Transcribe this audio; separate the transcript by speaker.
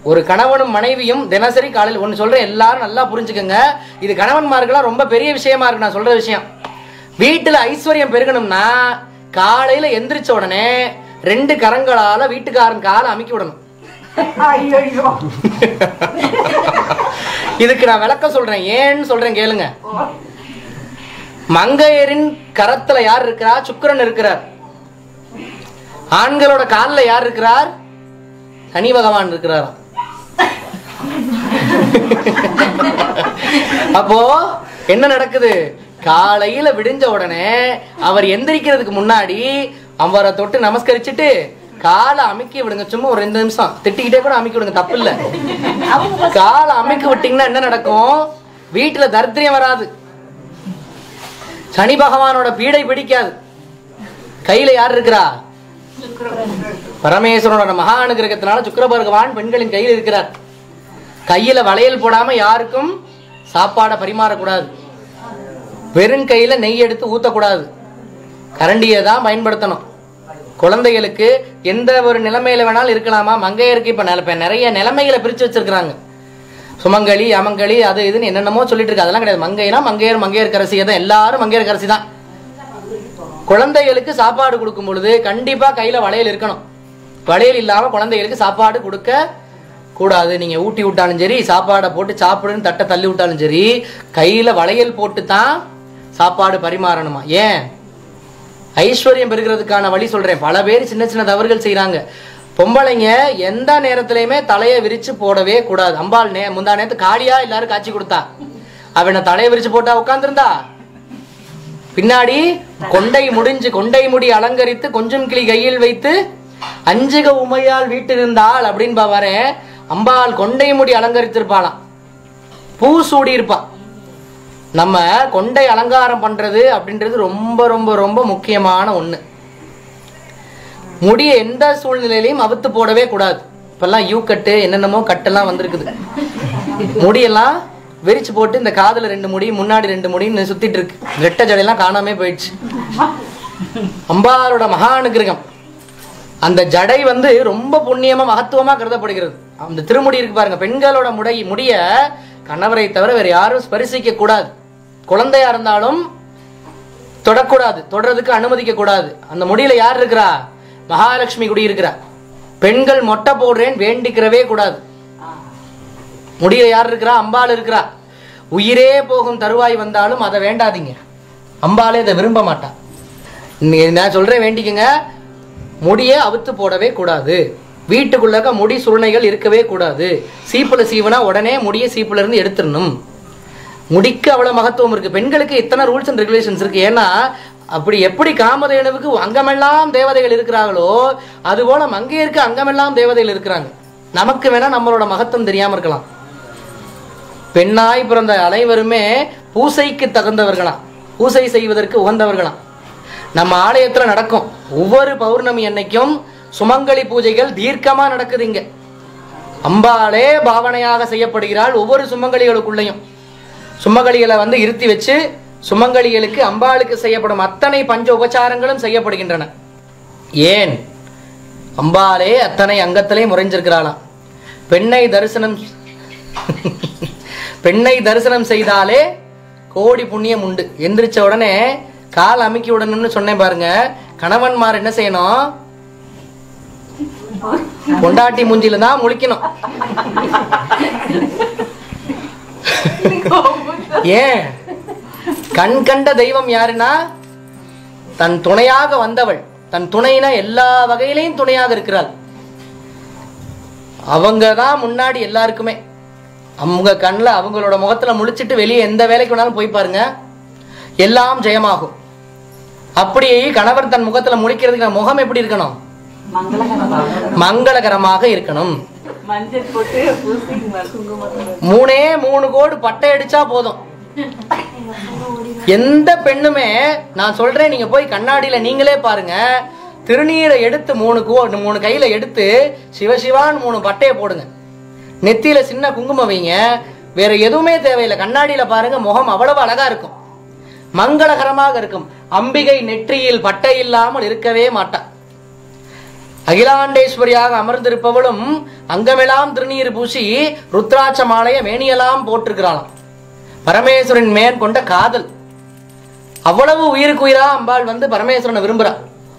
Speaker 1: ஒரு கணவனும் மனைவியும் தினசரி காலையில் ஒன்று சொல்றேன் எல்லாரும் நல்லா புரிஞ்சுக்கங்க இது கணவன்மாருக்கெல்லாம் ரொம்ப பெரிய விஷயமா இருக்கு நான் சொல்ற விஷயம் வீட்டுல ஐஸ்வர்யம் பெருகணும்னா காலையில எந்திரிச்ச உடனே ரெண்டு கரங்களால வீட்டுக்காரன் காலை அமுக்கி விடணும்
Speaker 2: ஐயோ
Speaker 1: இதுக்கு நான் விளக்கம் சொல்றேன் ஏன்னு சொல்றேன் கேளுங்க மங்கையரின் கரத்துல யார் இருக்கிறா சுக்கிரன் இருக்கிறார் ஆண்களோட கால்ல யார் இருக்கிறார் சனி பகவான் இருக்கிறார் அப்போ என்ன நடக்குது காலையில விடிஞ்ச உடனே அவர் எந்திரிக்கிறதுக்கு முன்னாடி அவரை தொட்டு நமஸ்கரிச்சுட்டு காலை அமுக்கி விடுங்க சும்மா ஒரு ரெண்டு நிமிஷம் திட்டிக்கிட்டே கூட அமுக்கி விடுங்க தப்பு இல்ல காலை அமுக்கி விட்டீங்கன்னா என்ன நடக்கும் வீட்டுல தரித்திரியம் வராது சனி பகவானோட பீடை பிடிக்காது கையில யார் இருக்கிறா பரமேஸ்வரனோட மகா அனுகிரகத்தினால சுக்கிர பகவான் பெண்களின் கையில் இருக்கிறார் கையில வளையல் போடாம யாருக்கும் சாப்பாடை பரிமாறக்கூடாது வெறும் கையில நெய் எடுத்து ஊத்தக்கூடாது கரண்டியை தான் பயன்படுத்தணும் குழந்தைகளுக்கு எந்த ஒரு நிலைமையில வேணாலும் இருக்கலாமா மங்கையருக்கு இப்ப நில- இப்ப நிறைய நிலைமைகளை பிரிச்சு வச்சிருக்கிறாங்க சுமங்கலி அமங்கலி அது இதுன்னு என்னென்னமோ சொல்லிட்டு இருக்கு அதெல்லாம் கிடையாது மங்கைனா மங்கையர் மங்கையர் கரசி தான் எல்லாரும் மங்கையர் கரசி தான் குழந்தைகளுக்கு சாப்பாடு கொடுக்கும் பொழுது கண்டிப்பா கையில வளையல் இருக்கணும் வளையல் இல்லாம குழந்தைகளுக்கு சாப்பாடு கொடுக்க கூடாது நீங்க ஊட்டி விட்டாலும் சரி சாப்பாடை போட்டு சாப்பிடுன்னு தட்டை தள்ளி விட்டாலும் சரி கையில வளையல் போட்டு தான் சாப்பாடு பரிமாறணுமா ஏன் ஐஸ்வர்யம் பெறுகிறதுக்கான வழி சொல்றேன் பல பேர் சின்ன சின்ன தவறுகள் செய்றாங்க பொம்பளைங்க எந்த நேரத்திலயுமே தலையை விரிச்சு போடவே கூடாது அம்பாள் நே முந்தா நேரத்து காளியா எல்லாரும் காட்சி கொடுத்தா அவனை தலையை விரிச்சு போட்டா உட்காந்துருந்தா பின்னாடி கொண்டை முடிஞ்சு கொண்டை முடி அலங்கரித்து கொஞ்சம் கிளி கையில் வைத்து அஞ்சுக உமையால் வீட்டிருந்தாள் அப்படின்னு வரேன் அம்பாள் கொண்டை முடி அலங்கரித்திருப்பாளாம் பூ சூடி இருப்பா நம்ம கொண்டை அலங்காரம் பண்றது அப்படின்றது ரொம்ப ரொம்ப ரொம்ப முக்கியமான ஒண்ணு முடிய எந்த சூழ்நிலையிலையும் அவுத்து போடவே கூடாது இப்பெல்லாம் யூ கட்டு என்னென்னமோ கட்டெல்லாம் வந்திருக்குது முடியெல்லாம் விரிச்சு போட்டு இந்த காதுல ரெண்டு முடி முன்னாடி ரெண்டு முடின்னு சுத்திட்டு இருக்கு ரெட்டை ஜடையெல்லாம் காணாமே போயிடுச்சு அம்பாளோட மகா அனுகிரகம் அந்த ஜடை வந்து ரொம்ப புண்ணியமா மகத்துவமா கருதப்படுகிறது அந்த திருமுடி இருக்கு பாருங்க பெண்களோட முடை முடிய கணவரை தவிர வேற யாரும் ஸ்பரிசிக்க கூடாது குழந்தையா இருந்தாலும் தொடக்கூடாது தொடறதுக்கு அனுமதிக்க கூடாது அந்த முடியில யார் இருக்கிறா மகாலட்சுமி குடி இருக்கிறா பெண்கள் மொட்டை போடுறேன் வேண்டிக்கிறவே கூடாது முடியில யார் இருக்கிறா அம்பாள் இருக்கிறா உயிரே போகும் தருவாய் வந்தாலும் அதை வேண்டாதீங்க அம்பாளே அதை விரும்ப மாட்டா நீ- நான் சொல்றேன் வேண்டிக்கங்க முடியை அவுத்து போடவே கூடாது வீட்டுக்குள்ள இருக்க முடி சுருணைகள் இருக்கவே கூடாது சீப்புல சீவனா உடனே முடியை சீப்புல இருந்து எடுத்துடணும் முடிக்கு அவ்வளவு மகத்துவம் இருக்கு பெண்களுக்கு இத்தனை ரூல்ஸ் அண்ட் ரெகுலேஷன்ஸ் இருக்கு ஏன்னா அப்படி எப்படி காமதேனுவுக்கு அங்கமெல்லாம் தேவதைகள் இருக்கிறாங்களோ அதுபோல மங்கையருக்கு அங்கமெல்லாம் தேவதைகள் இருக்கிறாங்க நமக்கு வேணா நம்மளோட மகத்துவம் தெரியாம இருக்கலாம் பெண்ணாய் பிறந்த அனைவருமே பூசைக்கு தகுந்தவர்களாம் பூசை செய்வதற்கு உகந்தவர்களாம் நம்ம ஆலயத்துல நடக்கும் ஒவ்வொரு பௌர்ணமி அன்னைக்கும் சுமங்கலி பூஜைகள் தீர்க்கமா நடக்குது இங்க அம்பாளே பாவனையாக செய்யப்படுகிறாள் ஒவ்வொரு சுமங்கலிகளுக்குள்ளேயும் சுமங்கலிகளை வந்து இருத்தி வச்சு சுமங்கலிகளுக்கு அம்பாளுக்கு செய்யப்படும் அத்தனை பஞ்ச உபச்சாரங்களும் செய்யப்படுகின்றன ஏன் அம்பாளே அத்தனை அங்கத்திலே முறைஞ்சிருக்கிறாளாம் பெண்ணை தரிசனம் பெண்ணை தரிசனம் செய்தாலே கோடி புண்ணியம் உண்டு எந்திரிச்ச உடனே கால் அமுக்கி விடணும்னு சொன்னேன் பாருங்க கணவன்மார் என்ன செய்யணும் பொண்டாட்டி மூஞ்சில தான் முழிக்கணும் ஏன் கண் கண்ட தெய்வம் யாருன்னா தன் துணையாக வந்தவள் தன் துணைனா எல்லா வகையிலையும் துணையாக இருக்கிறாள் அவங்க தான் முன்னாடி எல்லாருக்குமே அவங்க கண்ணில் அவங்களோட முகத்துல முழிச்சிட்டு வெளியே எந்த வேலைக்கு வேணாலும் போய் பாருங்க எல்லாம் ஜெயமாகும் அப்படி கணவர் தன் முகத்துல முழிக்கிறதுக்கு முகம் எப்படி இருக்கணும் மங்களகரமாக இருக்கணும்
Speaker 2: மஞ்சள் போட்டு பூசி குங்குமத்தோட
Speaker 1: மூணே மூணு கோடு பட்டை அடிச்சா போதும் எந்த பெண்ணுமே நான் சொல்றேன் நீங்க போய் கண்ணாடியில நீங்களே பாருங்க திருநீரை எடுத்து மூணு கோ மூணு கையில எடுத்து சிவசிவான்னு மூணு பட்டையை போடுங்க நெத்தியில சின்ன குங்குமம் வைங்க வேற எதுவுமே தேவையில்லை கண்ணாடியில பாருங்க முகம் அவ்வளவு அழகா இருக்கும் மங்களகரமாக இருக்கும் அம்பிகை நெற்றியில் பட்டை இல்லாமல் இருக்கவே மாட்டா அகிலாண்டேஸ்வரியாக அமர்ந்திருப்பவளும் அங்கமெல்லாம் திருநீர் பூசி ருத்ராட்ச மாலைய மேனியெல்லாம் போட்டிருக்கிறாளாம் பரமேஸ்வரன் மேன் கொண்ட காதல் அவ்வளவு உயிருக்கு உயிரா அம்பாள் வந்து பரமேஸ்வரனை விரும்புறா